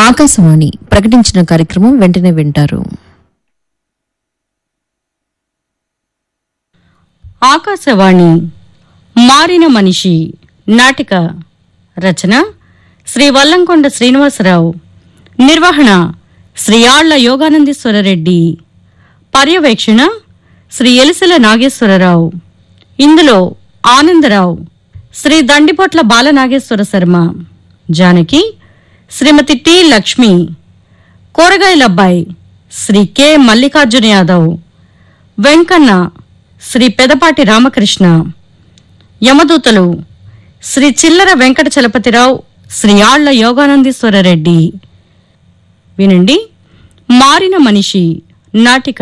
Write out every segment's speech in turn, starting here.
ఆకాశవాణి ప్రకటించిన కార్యక్రమం వెంటనే వింటారు ఆకాశవాణి మారిన మనిషి నాటిక రచన శ్రీ వల్లంకొండ శ్రీనివాసరావు నిర్వహణ శ్రీ ఆళ్ల యోగానందీశ్వర రెడ్డి పర్యవేక్షణ శ్రీ ఎలిసెల నాగేశ్వరరావు ఇందులో ఆనందరావు శ్రీ దండిపొట్ల బాలనాగేశ్వర శర్మ జానకి శ్రీమతి టి లక్ష్మి కూరగాయలబ్బాయి శ్రీ కె మల్లికార్జున యాదవ్ వెంకన్న శ్రీ పెదపాటి రామకృష్ణ యమదూతలు శ్రీ చిల్లర వెంకట చలపతిరావు శ్రీ ఆళ్ల యోగానందీశ్వర రెడ్డి వినండి మారిన మనిషి నాటిక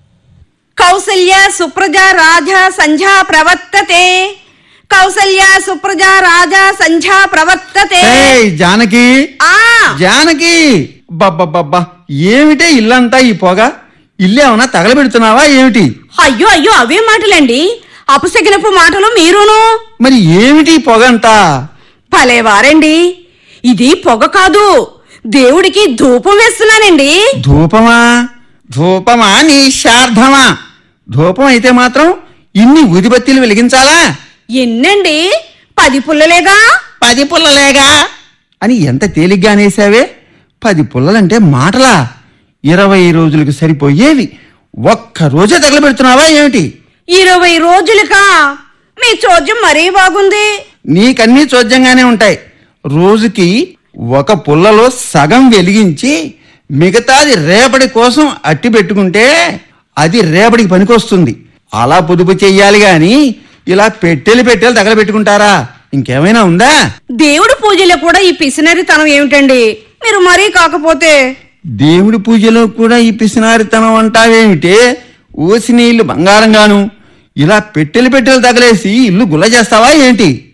కౌసల్య సుప్రజా రాజా సంధ్యా ప్రవర్తతే కౌసల్య సుప్రజా రాజా సంధ్యా ప్రవర్తతే ఏయ్ జానకి ఆ జానకి బబ్బబ్బబ్బా ఏమిటే ఇల్లంతా ఈ పొగ ఇల్లేమన్నా తగలబెడుతున్నావా ఏమిటి అయ్యో అయ్యో అవే మాటలండి అపసగినపు మాటలు మీరును మరి ఏమిటి ఈ పొగ అంతా భలేవారండి ఇది పొగ కాదు దేవుడికి ధూపం వేస్తున్నానండి ధూపమా ధూపమా నీ శార్ధమా ధూపం అయితే మాత్రం ఇన్ని ఊదిబత్తీలు వెలిగించాలా ఎన్నండి పది పుల్లలేగా పది పుల్లలేగా అని ఎంత తేలిగ్గా అనేసావే పది పుల్లలంటే మాటలా ఇరవై రోజులకు సరిపోయేవి ఒక్క రోజే తగలబెడుతున్నావా ఏమిటి ఇరవై రోజులుగా మీ చోద్యం మరీ బాగుంది నీకన్నీ చోద్యంగానే ఉంటాయి రోజుకి ఒక పుల్లలో సగం వెలిగించి మిగతాది రేపటి కోసం అట్టి పెట్టుకుంటే అది రేపటికి పనికొస్తుంది అలా పొదుపు చెయ్యాలి గాని ఇలా పెట్టెలు పెట్టెలు తగలబెట్టుకుంటారా ఇంకేమైనా ఉందా దేవుడి పూజలో కూడా ఈ పిసినరితనం ఏమిటండి మీరు మరీ కాకపోతే దేవుడి పూజలో కూడా ఈ పిసినారితనం అంటావేమిటే ఓసి నీళ్లు బంగారంగాను ఇలా పెట్టెలు పెట్టెలు తగలేసి ఇల్లు గుల్ల చేస్తావా ఏంటి